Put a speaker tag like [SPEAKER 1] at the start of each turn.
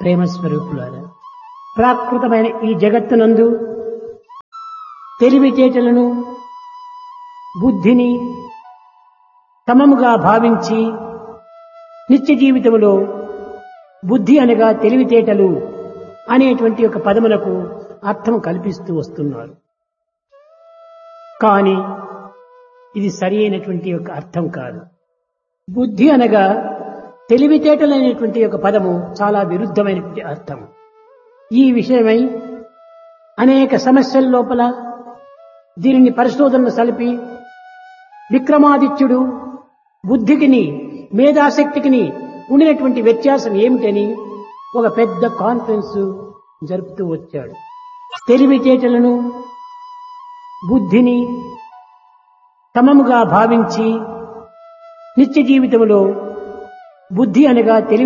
[SPEAKER 1] ప్రేమ స్వరూపులారా ప్రాకృతమైన ఈ జగత్తునందు తెలివితేటలను బుద్ధిని సమముగా భావించి నిత్య జీవితంలో బుద్ధి అనగా తెలివితేటలు అనేటువంటి ఒక పదములకు అర్థం కల్పిస్తూ వస్తున్నారు కానీ ఇది సరి అయినటువంటి ఒక అర్థం కాదు బుద్ధి అనగా తెలివితేటలు అనేటువంటి ఒక పదము చాలా విరుద్ధమైనటువంటి అర్థం ఈ విషయమై అనేక సమస్యల లోపల దీనిని పరిశోధనలు సలిపి విక్రమాదిత్యుడు బుద్ధికిని మేధాశక్తికిని ఉండినటువంటి వ్యత్యాసం ఏమిటని ఒక పెద్ద కాన్ఫరెన్స్ జరుపుతూ వచ్చాడు తెలివితేటలను బుద్ధిని సమముగా భావించి నిత్య జీవితంలో బుద్ధి అనగా తెలివి